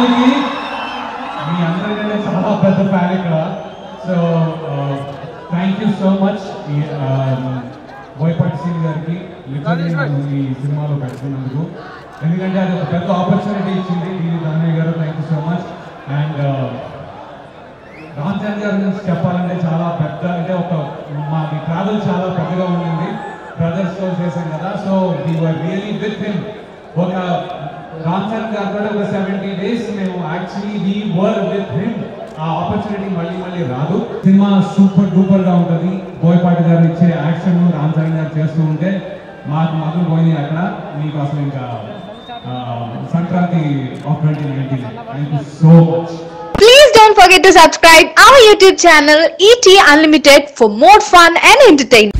సినిమాకి మీ అందరికంటే చాలా పెద్ద ఫ్యాన్ ఇక్కడ so thank you so much Boyapati Seenu గారికి లిటరల్లీ నన్ను ఈ సినిమాలో పెట్టుకున్నందుకు ఎందుకంటే అది ఒక పెద్ద ఆపర్చునిటీ ఇచ్చింది దీని Dhanayya garu thank you so much and Ram Charan గారి గురించి చెప్పాలంటే చాలా పెద్ద అంటే ఒక మాది ట్రావెల్ చాలా పెద్దగా ఉండింది బ్రదర్స్ తో చేశాం కదా so we were really with him ఒక రామ్ చరణ్ గారు కూడా ఒక సెవెంటీ డేస్ మేము actually we were with him ఆ ఆపర్చునిటీ మళ్ళీ మళ్ళీ రాదు సినిమా సూపర్ డూపర్ గా ఉంటుంది బోయపాటి గారు ఇచ్చే యాక్షన్ రామ్ చరణ్ గారు చేస్తూ ఉంటే మాకు మాత్రం పోయింది అక్కడ మీకు అసలు ఇంకా ఆ, Sankranti of twenty nineteen thank you so much Please don't forget to subscribe our YouTube channel ET Unlimited for more fun and entertainment.